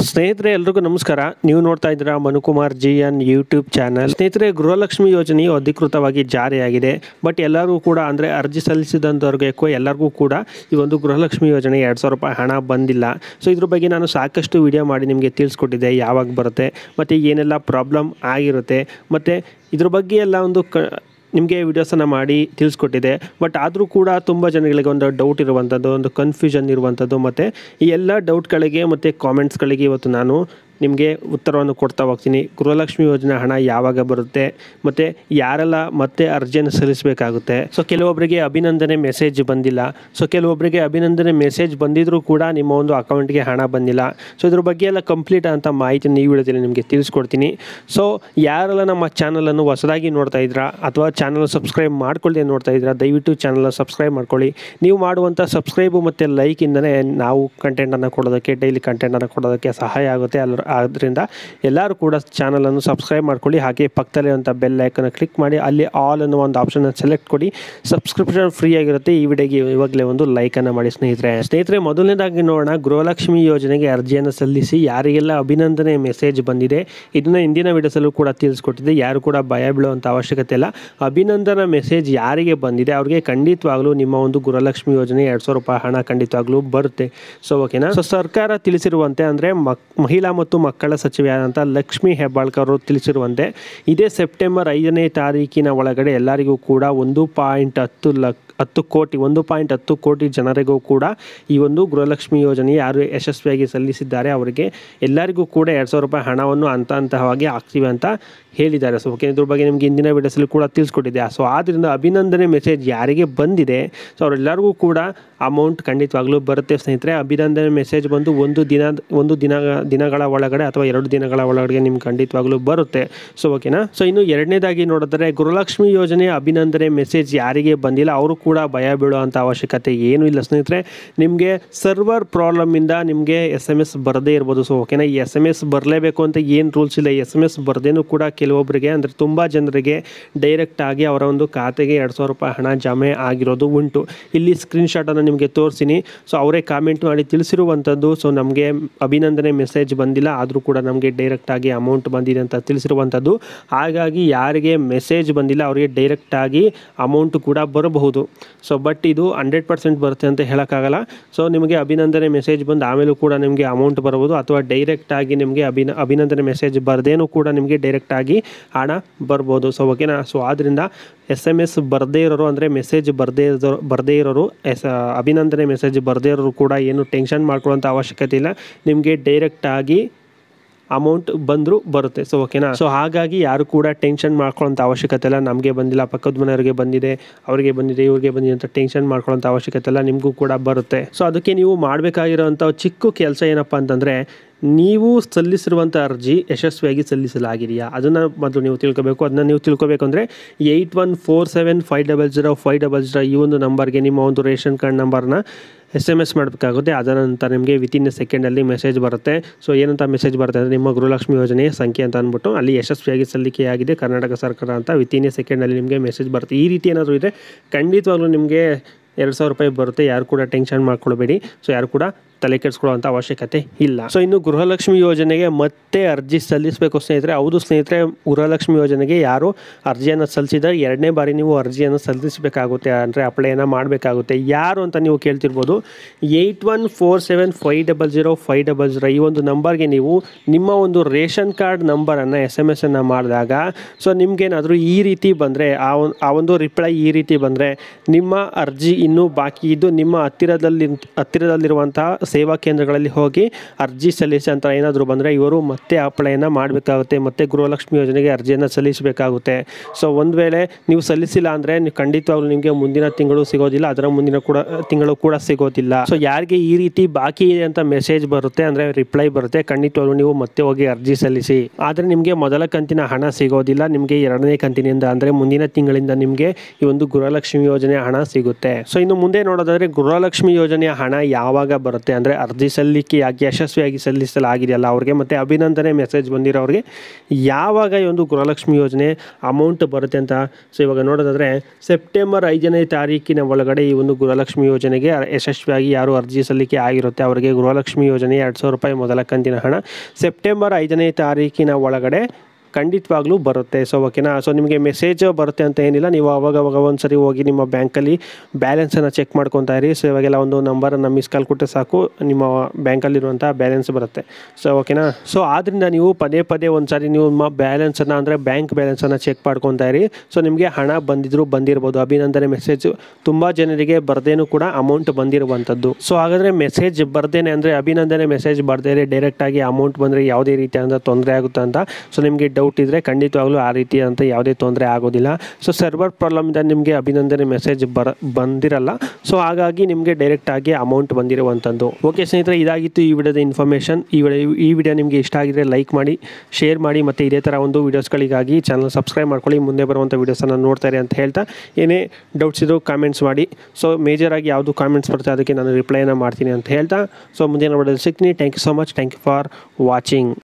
ಸ್ನೇಹಿತರೆ ಎಲ್ರಿಗೂ ನಮಸ್ಕಾರ ನೀವು ನೋಡ್ತಾ ಇದ್ದೀರಾ Manukumar G N YouTube channel ಸ್ನೇಹಿತರೆ ಗೃಹಲಕ್ಷ್ಮಿ ಯೋಜನೆಯು ಅಧಿಕೃತವಾಗಿ ಜಾರಿಯಾಗಿದೆ ಬಟ್ ಎಲ್ಲರೂ ಕೂಡ ಅಂದರೆ ಅರ್ಜಿ ಸಲ್ಲಿಸಿದಂಥವ್ರಿಗೆ ಎಲ್ಲರಿಗೂ ಕೂಡ ಈ ಒಂದು ಗೃಹಲಕ್ಷ್ಮಿ ಯೋಜನೆ ಎರಡು ಸಾವಿರ ರೂಪಾಯಿ ಹಣ ಬಂದಿಲ್ಲ ಸೊ ಇದ್ರ ಬಗ್ಗೆ ನಾನು ಸಾಕಷ್ಟು ವಿಡಿಯೋ ಮಾಡಿ ನಿಮಗೆ ತಿಳಿಸ್ಕೊಟ್ಟಿದ್ದೆ ಯಾವಾಗ ಬರುತ್ತೆ ಮತ್ತು ಏನೆಲ್ಲ ಪ್ರಾಬ್ಲಮ್ ಆಗಿರುತ್ತೆ ಮತ್ತು ಇದ್ರ ಬಗ್ಗೆ ಎಲ್ಲ ಒಂದು ಕ ನಿಮಗೆ ವಿಡಿಯೋಸನ್ನು ಮಾಡಿ ತಿಳಿಸ್ಕೊಟ್ಟಿದೆ ಬಟ್ ಆದರೂ ಕೂಡ ತುಂಬ ಜನಗಳಿಗೆ ಒಂದು ಡೌಟ್ ಇರುವಂಥದ್ದು ಒಂದು ಕನ್ಫ್ಯೂಷನ್ ಇರುವಂಥದ್ದು ಮತ್ತು ಈ ಎಲ್ಲ ಡೌಟ್ಗಳಿಗೆ ಮತ್ತು ಕಾಮೆಂಟ್ಸ್ಗಳಿಗೆ ಇವತ್ತು ನಾನು ನಿಮಗೆ ಉತ್ತರವನ್ನು ಕೊಡ್ತಾ ಹೋಗ್ತೀನಿ ಗೃಹಲಕ್ಷ್ಮಿ ಯೋಜನೆ ಹಣ ಯಾವಾಗ ಬರುತ್ತೆ ಮತ್ತು ಯಾರೆಲ್ಲ ಮತ್ತೆ ಅರ್ಜಿಯನ್ನು ಸಲ್ಲಿಸಬೇಕಾಗುತ್ತೆ ಸೊ ಕೆಲವೊಬ್ಬರಿಗೆ ಅಭಿನಂದನೆ ಮೆಸೇಜ್ ಬಂದಿಲ್ಲ ಸೊ ಕೆಲವೊಬ್ಬರಿಗೆ ಅಭಿನಂದನೆ ಮೆಸೇಜ್ ಬಂದಿದ್ರೂ ಕೂಡ ನಿಮ್ಮ ಒಂದು ಅಕೌಂಟ್ಗೆ ಹಣ ಬಂದಿಲ್ಲ ಸೊ ಇದ್ರ ಬಗ್ಗೆ ಎಲ್ಲ ಕಂಪ್ಲೀಟ್ ಅಂತ ಮಾಹಿತಿ ಈ ವಿಡಿಯೋದಲ್ಲಿ ನಿಮಗೆ ತಿಳಿಸ್ಕೊಡ್ತೀನಿ ಸೊ ಯಾರೆಲ್ಲ ನಮ್ಮ ಚಾನಲನ್ನು ಹೊಸದಾಗಿ ನೋಡ್ತಾ ಇದ್ದೀರಾ ಅಥವಾ ಚಾನಲ್ ಸಬ್ಸ್ಕ್ರೈಬ್ ಮಾಡ್ಕೊಳ್ಳದೆ ನೋಡ್ತಾ ಇದ್ದೀರಾ ದಯವಿಟ್ಟು ಚಾನಲ್ ಸಬ್ಸ್ಕ್ರೈಬ್ ಮಾಡ್ಕೊಳ್ಳಿ ನೀವು ಮಾಡುವಂಥ ಸಬ್ಸ್ಕ್ರೈಬು ಮತ್ತು ಲೈಕಿಂದನೇ ನಾವು ಕಂಟೆಂಟನ್ನು ಕೊಡೋದಕ್ಕೆ ಡೈಲಿ ಕಂಟೆಂಟನ್ನು ಕೊಡೋದಕ್ಕೆ ಸಹಾಯ ಆಗುತ್ತೆ ಅಲ್ಲ ಆದ್ದರಿಂದ ಎಲ್ಲರೂ ಕೂಡ ಚಾನಲನ್ನು ಸಬ್ಸ್ಕ್ರೈಬ್ ಮಾಡ್ಕೊಳ್ಳಿ ಹಾಗೆ ಪಕ್ಕದಲ್ಲಿರುವಂಥ ಬೆಲ್ ಐಕನ್ನ ಕ್ಲಿಕ್ ಮಾಡಿ ಅಲ್ಲಿ ಆಲ್ ಅನ್ನೋ ಒಂದು ಆಪ್ಷನ್ನ ಸೆಲೆಕ್ಟ್ ಕೊಡಿ ಸಬ್ಸ್ಕ್ರಿಪ್ಷನ್ ಫ್ರೀ ಆಗಿರುತ್ತೆ ಈ ವಿಡಿಯೋಗೆ ಇವಾಗಲೇ ಒಂದು ಲೈಕನ್ನು ಮಾಡಿ ಸ್ನೇಹಿತರೆ ಸ್ನೇಹಿತರೆ ಮೊದಲನೇದಾಗಿ ನೋಡೋಣ ಗೃಹಲಕ್ಷ್ಮಿ ಯೋಜನೆಗೆ ಅರ್ಜಿಯನ್ನು ಸಲ್ಲಿಸಿ ಯಾರಿಗೆಲ್ಲ ಅಭಿನಂದನೆ ಮೆಸೇಜ್ ಬಂದಿದೆ ಇದನ್ನ ಹಿಂದಿನ ವಿಡಿಯೋಸಲ್ಲೂ ಕೂಡ ತಿಳಿಸ್ಕೊಟ್ಟಿದ್ದೆ ಯಾರು ಕೂಡ ಭಯ ಬೀಳುವಂಥ ಅವಶ್ಯಕತೆ ಇಲ್ಲ ಅಭಿನಂದನಾ ಮೆಸೇಜ್ ಯಾರಿಗೆ ಬಂದಿದೆ ಅವ್ರಿಗೆ ಖಂಡಿತವಾಗ್ಲೂ ನಿಮ್ಮ ಒಂದು ಗೃಹಲಕ್ಷ್ಮಿ ಯೋಜನೆ ಎರಡು ಸಾವಿರ ರೂಪಾಯಿ ಹಣ ಖಂಡಿತವಾಗ್ಲೂ ಬರುತ್ತೆ ಸೊ ಓಕೆನಾ ಸೊ ಸರ್ಕಾರ ತಿಳಿಸಿರುವಂತೆ ಅಂದರೆ ಮಕ್ ಮಹಿಳಾ ಮತ್ತು ಮಕ್ಕಳ ಸಚಿವೆಯಾದಂಥ ಲಕ್ಷ್ಮೀ ಹೆಬ್ಬಾಳ್ಕರ್ ಅವರು ತಿಳಿಸಿರುವಂತೆ ಇದೇ ಸೆಪ್ಟೆಂಬರ್ ಐದನೇ ತಾರೀಕಿನ ಒಳಗಡೆ ಎಲ್ಲರಿಗೂ ಕೂಡ ಒಂದು ಪಾಯಿಂಟ್ ಹತ್ತು ಲಕ್ ಹತ್ತು ಕೋಟಿ ಒಂದು ಪಾಯಿಂಟ್ ಹತ್ತು ಕೋಟಿ ಜನರಿಗೂ ಕೂಡ ಈ ಒಂದು ಗೃಹಲಕ್ಷ್ಮಿ ಯೋಜನೆ ಯಾರು ಯಶಸ್ವಿಯಾಗಿ ಸಲ್ಲಿಸಿದ್ದಾರೆ ಅವರಿಗೆ ಎಲ್ಲರಿಗೂ ಕೂಡ ಎರಡು ಸಾವಿರ ರೂಪಾಯಿ ಹಣವನ್ನು ಹಂತ ಹಂತವಾಗಿ ಹಾಕ್ತೀವಿ ಅಂತ ಹೇಳಿದ್ದಾರೆ ಸೊ ಓಕೆ ಇದ್ರ ಬಗ್ಗೆ ನಿಮಗೆ ಹಿಂದಿನ ವಿಡಿಯೋಸಲ್ಲಿ ಕೂಡ ತಿಳಿಸ್ಕೊಟ್ಟಿದ್ದೆ ಸೊ ಆದ್ದರಿಂದ ಅಭಿನಂದನೆ ಮೆಸೇಜ್ ಯಾರಿಗೆ ಬಂದಿದೆ ಸೊ ಅವರೆಲ್ಲರಿಗೂ ಕೂಡ ಅಮೌಂಟ್ ಖಂಡಿತವಾಗ್ಲೂ ಬರುತ್ತೆ ಸ್ನೇಹಿತರೆ ಅಭಿನಂದನೆ ಮೆಸೇಜ್ ಬಂದು ಒಂದು ದಿನ ಒಂದು ದಿನ ದಿನಗಳ ಒಳಗಡೆ ಅಥವಾ ಎರಡು ದಿನಗಳ ಒಳಗಡೆ ನಿಮ್ಗೆ ಖಂಡಿತವಾಗ್ಲೂ ಬರುತ್ತೆ ಸೊ ಓಕೆನಾ ಸೊ ಇನ್ನು ಎರಡನೇದಾಗಿ ನೋಡಿದ್ರೆ ಗೃಹಲಕ್ಷ್ಮಿ ಯೋಜನೆ ಅಭಿನಂದನೆ ಮೆಸೇಜ್ ಯಾರಿಗೆ ಬಂದಿಲ್ಲ ಅವರು ಕೂಡ ಭಯ ಬೀಳುವಂಥ ಅವಶ್ಯಕತೆ ಏನೂ ಇಲ್ಲ ಸ್ನೇಹಿತರೆ ನಿಮಗೆ ಸರ್ವರ್ ಪ್ರಾಬ್ಲಮಿಂದ ನಿಮಗೆ ಎಸ್ ಎಮ್ ಎಸ್ ಬರದೇ ಇರ್ಬೋದು ಸೊ ಓಕೆನಾ ಈ ಎಸ್ ಎಮ್ ಎಸ್ ಬರಲೇಬೇಕು ಅಂತ ಏನು ರೂಲ್ಸ್ ಇಲ್ಲ ಎಸ್ ಎಮ್ ಎಸ್ ಬರದೇನೂ ಕೂಡ ಕೆಲವೊಬ್ಬರಿಗೆ ಅಂದರೆ ತುಂಬ ಜನರಿಗೆ ಡೈರೆಕ್ಟ್ ಆಗಿ ಅವರ ಒಂದು ಖಾತೆಗೆ ಎರಡು ಸಾವಿರ ರೂಪಾಯಿ ಹಣ ಜಮೆ ಆಗಿರೋದು ಉಂಟು ಇಲ್ಲಿ ಸ್ಕ್ರೀನ್ಶಾಟನ್ನು ನಿಮಗೆ ತೋರಿಸ್ತೀನಿ ಸೊ ಅವರೇ ಕಾಮೆಂಟ್ ಮಾಡಿ ತಿಳಿಸಿರುವಂಥದ್ದು ಸೊ ನಮಗೆ ಅಭಿನಂದನೆ ಮೆಸೇಜ್ ಬಂದಿಲ್ಲ ಆದರೂ ಕೂಡ ನಮಗೆ ಡೈರೆಕ್ಟಾಗಿ ಅಮೌಂಟ್ ಬಂದಿದೆ ಅಂತ ತಿಳಿಸಿರುವಂಥದ್ದು ಹಾಗಾಗಿ ಯಾರಿಗೆ ಮೆಸೇಜ್ ಬಂದಿಲ್ಲ ಅವರಿಗೆ ಡೈರೆಕ್ಟಾಗಿ ಅಮೌಂಟ್ ಕೂಡ ಬರಬಹುದು ಸೊ ಬಟ್ ಇದು ಹಂಡ್ರೆಡ್ ಪರ್ಸೆಂಟ್ ಬರುತ್ತೆ ಅಂತ ಹೇಳೋಕ್ಕಾಗಲ್ಲ ಸೊ ನಿಮಗೆ ಅಭಿನಂದನೆ ಮೆಸೇಜ್ ಬಂದು ಆಮೇಲೂ ಕೂಡ ನಿಮಗೆ ಅಮೌಂಟ್ ಬರ್ಬೋದು ಅಥವಾ ಡೈರೆಕ್ಟಾಗಿ ನಿಮಗೆ ಅಭಿನ ಅಭಿನಂದನೆ ಮೆಸೇಜ್ ಬರದೇನೂ ಕೂಡ ನಿಮಗೆ ಡೈರೆಕ್ಟಾಗಿ ಹಣ ಬರ್ಬೋದು ಸೊ ಓಕೆನಾ ಸೊ ಆದ್ದರಿಂದ ಎಸ್ ಎಮ್ ಎಸ್ ಬರದೇ ಇರೋರು ಅಂದರೆ ಮೆಸೇಜ್ ಬರದೇ ಇರೋರು ಬರದೇ ಇರೋರು ಎಸ್ ಅಭಿನಂದನೆ ಮೆಸೇಜ್ ಬರದೇ ಇರೋರು ಕೂಡ ಏನು ಟೆನ್ಷನ್ ಮಾಡ್ಕೊಳ್ಳೋಂಥ ಅವಶ್ಯಕತೆ ಇಲ್ಲ ನಿಮಗೆ ಡೈರೆಕ್ಟಾಗಿ ಅಮೌಂಟ್ ಬಂದರೂ ಬರುತ್ತೆ ಸೊ ಓಕೆನಾ ಸೊ ಹಾಗಾಗಿ ಯಾರು ಕೂಡ ಟೆನ್ಷನ್ ಮಾಡ್ಕೊಳ್ಳೋಂಥ ಅವಶ್ಯಕತೆ ಇಲ್ಲ ನಮಗೆ ಬಂದಿಲ್ಲ ಪಕ್ಕದ ಮನೆಯವರಿಗೆ ಬಂದಿದೆ ಅವರಿಗೆ ಬಂದಿದೆ ಇವ್ರಿಗೆ ಬಂದಿದೆ ಅಂತ ಟೆನ್ಷನ್ ಮಾಡ್ಕೊಳ್ಳೋಂಥ ಅವಶ್ಯಕತೆ ಇಲ್ಲ ನಿಮಗೂ ಕೂಡ ಬರುತ್ತೆ ಸೊ ಅದಕ್ಕೆ ನೀವು ಮಾಡಬೇಕಾಗಿರೋಂಥ ಚಿಕ್ಕ ಕೆಲಸ ಏನಪ್ಪ ಅಂತಂದರೆ ನೀವು ಸಲ್ಲಿಸಿರುವಂಥ ಅರ್ಜಿ ಯಶಸ್ವಿಯಾಗಿ ಸಲ್ಲಿಸಲಾಗಿದೆಯಾ ಅದನ್ನು ಮೊದಲು ನೀವು ತಿಳ್ಕೊಬೇಕು ಅದನ್ನ ನೀವು ತಿಳ್ಕೊಬೇಕು ಅಂದರೆ eight one four seven five double zero five double zero ಈ ಒಂದು ನಂಬರ್ಗೆ ನಿಮ್ಮ ಒಂದು ರೇಷನ್ ಕಾರ್ಡ್ ನಂಬರ್ನ ಎಸ್ ಎಮ್ ಎಸ್ ಮಾಡಬೇಕಾಗುತ್ತೆ ಅದರ ನಂತರ ನಿಮಗೆ ವಿತಿನ್ ಎ ಸೆಕೆಂಡಲ್ಲಿ ಮೆಸೇಜ್ ಬರುತ್ತೆ ಸೊ ಏನಂತ ಮೆಸೇಜ್ ಬರುತ್ತೆ ಅಂದರೆ ನಿಮ್ಮ ಗೃಹಲಕ್ಷ್ಮಿ ಯೋಜನೆ ಸಂಖ್ಯೆ ಅಂತ ಅಂದ್ಬಿಟ್ಟು ಅಲ್ಲಿ ಯಶಸ್ವಿಯಾಗಿ ಸಲ್ಲಿಕೆಯಾಗಿದೆ ಕರ್ನಾಟಕ ಸರ್ಕಾರ ಅಂತ ವಿತಿನ್ ಎ ಸೆಕೆಂಡಲ್ಲಿ ನಿಮಗೆ ಮೆಸೇಜ್ ಬರುತ್ತೆ ಈ ರೀತಿ ಏನಾದರೂ ಇದೆ ಖಂಡಿತವಾಗ್ಲೂ ನಿಮಗೆ ಎರಡು ಸಾವಿರ ರೂಪಾಯಿ ಬರುತ್ತೆ ಯಾರು ಕೂಡ ಟೆನ್ಷನ್ ಮಾಡ್ಕೊಳ್ಬೇಡಿ ಸೊ ಯಾರು ಕೂಡ ತಲೆ ಕೆಡಿಸ್ಕೊಳ್ಳುವಂಥ ಅವಶ್ಯಕತೆ ಇಲ್ಲ ಸೊ ಇನ್ನು ಗೃಹಲಕ್ಷ್ಮಿ ಯೋಜನೆಗೆ ಮತ್ತೆ ಅರ್ಜಿ ಸಲ್ಲಿಸಬೇಕು ಸ್ನೇಹಿತರೆ ಹೌದು ಸ್ನೇಹಿತರೆ ಗೃಹಲಕ್ಷ್ಮಿ ಯೋಜನೆಗೆ ಯಾರು ಅರ್ಜಿಯನ್ನು ಸಲ್ಲಿಸಿದರೆ ಎರಡನೇ ಬಾರಿ ನೀವು ಅರ್ಜಿಯನ್ನು ಸಲ್ಲಿಸಬೇಕಾಗುತ್ತೆ ಅಂದರೆ ಅಪ್ಲೈನ ಮಾಡಬೇಕಾಗುತ್ತೆ ಯಾರು ಅಂತ ನೀವು ಕೇಳ್ತಿರ್ಬೋದು eight one four seven five double zero five double zero ಈ ಒಂದು ನಂಬರ್ಗೆ ನೀವು ನಿಮ್ಮ ಒಂದು ರೇಷನ್ ಕಾರ್ಡ್ ನಂಬರನ್ನು ಎಸ್ ಎಮ್ ಎಸ್ಸನ್ನು ಮಾಡಿದಾಗ ಸೊ ನಿಮ್ಗೇನಾದರೂ ಈ ರೀತಿ ಬಂದರೆ ಆ ಒಂದು ಆ ಒಂದು ರಿಪ್ಲೈ ಈ ರೀತಿ ಬಂದರೆ ನಿಮ್ಮ ಅರ್ಜಿ ಇನ್ನೂ ಬಾಕಿ ಇದ್ದು ನಿಮ್ಮ ಹತ್ತಿರದಲ್ಲಿ ಹತ್ತಿರದಲ್ಲಿರುವಂತಹ ಸೇವಾ ಕೇಂದ್ರಗಳಲ್ಲಿ ಹೋಗಿ ಅರ್ಜಿ ಸಲ್ಲಿಸಿ ಅಂತ ಏನಾದರೂ ಬಂದರೆ ಇವರು ಮತ್ತೆ ಅಪ್ಲೈನ ಮಾಡಬೇಕಾಗುತ್ತೆ ಮತ್ತೆ ಗೃಹಲಕ್ಷ್ಮಿ ಯೋಜನೆಗೆ ಅರ್ಜಿಯನ್ನು ಸಲ್ಲಿಸಬೇಕಾಗುತ್ತೆ ಸೊ ಒಂದು ವೇಳೆ ನೀವು ಸಲ್ಲಿಸಿಲ್ಲ ಅಂದರೆ ನೀವು ಖಂಡಿತವಾಗ್ಲೂ ನಿಮಗೆ ಮುಂದಿನ ತಿಂಗಳು ಸಿಗೋದಿಲ್ಲ ಅದರ ಮುಂದಿನ ಕೂಡ ತಿಂಗಳು ಕೂಡ ಸಿಗೋದಿಲ್ಲ ಸೊ ಯಾರಿಗೆ ಈ ರೀತಿ ಬಾಕಿ ಇದೆ ಅಂತ ಮೆಸೇಜ್ ಬರುತ್ತೆ ಅಂದರೆ ರಿಪ್ಲೈ ಬರುತ್ತೆ ಖಂಡಿತವಾಗ್ಲೂ ನೀವು ಮತ್ತೆ ಹೋಗಿ ಅರ್ಜಿ ಸಲ್ಲಿಸಿ ಆದರೆ ನಿಮಗೆ ಮೊದಲ ಕಂತಿನ ಹಣ ಸಿಗೋದಿಲ್ಲ ನಿಮಗೆ ಎರಡನೇ ಕಂತಿನಿಂದ ಅಂದರೆ ಮುಂದಿನ ತಿಂಗಳಿಂದ ನಿಮಗೆ ಈ ಒಂದು ಗೃಹಲಕ್ಷ್ಮಿ ಯೋಜನೆ ಹಣ ಸಿಗುತ್ತೆ ಸೊ ಇನ್ನು ಮುಂದೆ ನೋಡೋದಾದ್ರೆ ಗೃಹಲಕ್ಷ್ಮಿ ಯೋಜನೆಯ ಹಣ ಯಾವಾಗ ಬರುತ್ತೆ ಅಂದರೆ ಅರ್ಜಿ ಸಲ್ಲಿಕೆಯಾಗಿ ಯಶಸ್ವಿಯಾಗಿ ಸಲ್ಲಿಸಲಾಗಿದೆಯಲ್ಲ ಅವ್ರಿಗೆ ಮತ್ತು ಅಭಿನಂದನೆ ಮೆಸೇಜ್ ಬಂದಿರೋರಿಗೆ ಯಾವಾಗ ಈ ಒಂದು ಗೃಹಲಕ್ಷ್ಮಿ ಯೋಜನೆ ಅಮೌಂಟ್ ಬರುತ್ತೆ ಅಂತ ಸೊ ಇವಾಗ ನೋಡೋದಾದರೆ ಸೆಪ್ಟೆಂಬರ್ ಐದನೇ ತಾರೀಕಿನ ಒಳಗಡೆ ಈ ಒಂದು ಗೃಹಲಕ್ಷ್ಮಿ ಯೋಜನೆಗೆ ಯಶಸ್ವಿಯಾಗಿ ಯಾರು ಅರ್ಜಿ ಸಲ್ಲಿಕೆ ಆಗಿರುತ್ತೆ ಅವರಿಗೆ ಗೃಹಲಕ್ಷ್ಮಿ ಯೋಜನೆ ಎರಡು ಸಾವಿರ ರೂಪಾಯಿ ಮೊದಲ ಕಂತಿನ ಹಣ ಸೆಪ್ಟೆಂಬರ್ ಐದನೇ ತಾರೀಕಿನ ಒಳಗಡೆ ಖಂಡಿತವಾಗ್ಲೂ ಬರುತ್ತೆ ಸೊ ಓಕೆನಾ ಸೊ ನಿಮಗೆ ಮೆಸೇಜ್ ಬರುತ್ತೆ ಅಂತ ಏನಿಲ್ಲ ನೀವು ಅವಾಗ ಅವಾಗ ಒಂದು ಸರಿ ಹೋಗಿ ನಿಮ್ಮ ಬ್ಯಾಂಕಲ್ಲಿ ಬ್ಯಾಲೆನ್ಸನ್ನು ಚೆಕ್ ಮಾಡ್ಕೊತಾ ಇರಿ ಸೊ ಇವಾಗೆಲ್ಲ ಒಂದು ನಂಬರನ್ನು ಮಿಸ್ ಕಾಲ್ ಕೊಟ್ಟರೆ ಸಾಕು ನಿಮ್ಮ ಬ್ಯಾಂಕಲ್ಲಿರುವಂಥ ಬ್ಯಾಲೆನ್ಸ್ ಬರುತ್ತೆ ಸೊ ಓಕೆನಾ ಸೊ ಆದ್ದರಿಂದ ನೀವು ಪದೇ ಪದೇ ಒಂದು ಸಾರಿ ನೀವು ನಿಮ್ಮ ಬ್ಯಾಲೆನ್ಸನ್ನು ಅಂದರೆ ಬ್ಯಾಂಕ್ ಬ್ಯಾಲೆನ್ಸನ್ನು ಚೆಕ್ ಮಾಡ್ಕೊತಾ ಇರಿ ಸೊ ನಿಮಗೆ ಹಣ ಬಂದಿದ್ರು ಬಂದಿರ್ಬೋದು ಅಭಿನಂದನೆ ಮೆಸೇಜ್ ತುಂಬ ಜನರಿಗೆ ಬರ್ದೇನೂ ಕೂಡ ಅಮೌಂಟ್ ಬಂದಿರುವಂಥದ್ದು ಸೊ ಹಾಗಾದರೆ ಮೆಸೇಜ್ ಬರ್ದೇನೆ ಅಂದರೆ ಅಭಿನಂದನೆ ಮೆಸೇಜ್ ಬರ್ದೇನೆ ಡೈರೆಕ್ಟಾಗಿ ಅಮೌಂಟ್ ಬಂದರೆ ಯಾವುದೇ ರೀತಿಯಾದ ತೊಂದರೆ ಆಗುತ್ತೆ ಅಂತ ಸೊ ನಿಮಗೆ ಡೌಟ್ ಇದ್ದರೆ ಖಂಡಿತವಾಗ್ಲೂ ಆ ರೀತಿ ಅಂತ ಯಾವುದೇ ತೊಂದರೆ ಆಗೋದಿಲ್ಲ ಸೊ ಸರ್ವರ್ ಪ್ರಾಬ್ಲಮಿಂದ ನಿಮಗೆ ಅಭಿನಂದನೆ ಮೆಸೇಜ್ ಬರ ಬಂದಿರಲ್ಲ ಸೊ ಹಾಗಾಗಿ ನಿಮಗೆ ಡೈರೆಕ್ಟಾಗಿ ಅಮೌಂಟ್ ಬಂದಿರುವಂಥದ್ದು ಓಕೆ ಸ್ನೇಹಿತರೆ ಇದಾಗಿತ್ತು ಈ ವಿಡಿಯೋದ ಇನ್ಫಾರ್ಮೇಷನ್ ಈ ವಿಡಿಯೋ ಈ ವಿಡಿಯೋ ನಿಮಗೆ ಇಷ್ಟ ಆಗಿದ್ರೆ ಲೈಕ್ ಮಾಡಿ ಶೇರ್ ಮಾಡಿ ಮತ್ತು ಇದೇ ಥರ ಒಂದು ವೀಡಿಯೋಸ್ಗಳಿಗಾಗಿ ಚಾನಲ್ ಸಬ್ಸ್ಕ್ರೈಬ್ ಮಾಡ್ಕೊಳ್ಳಿ ಮುಂದೆ ಬರುವಂಥ ವೀಡಿಯೋಸನ್ನು ನೋಡ್ತಾರೆ ಅಂತ ಹೇಳ್ತಾ ಏನೇ ಡೌಟ್ಸ್ ಇದ್ದರೂ ಕಾಮೆಂಟ್ಸ್ ಮಾಡಿ ಸೊ ಮೇಜರಾಗಿ ಯಾವುದು ಕಾಮೆಂಟ್ಸ್ ಬರುತ್ತೆ ಅದಕ್ಕೆ ನಾನು ರಿಪ್ಲೈನ ಮಾಡ್ತೀನಿ ಅಂತ ಹೇಳ್ತಾ ಸೊ ಮುಂದಿನ ವಿಡಿಯೋದಲ್ಲಿ ಸಿಗ್ತೀನಿ thank you so much thank you for watching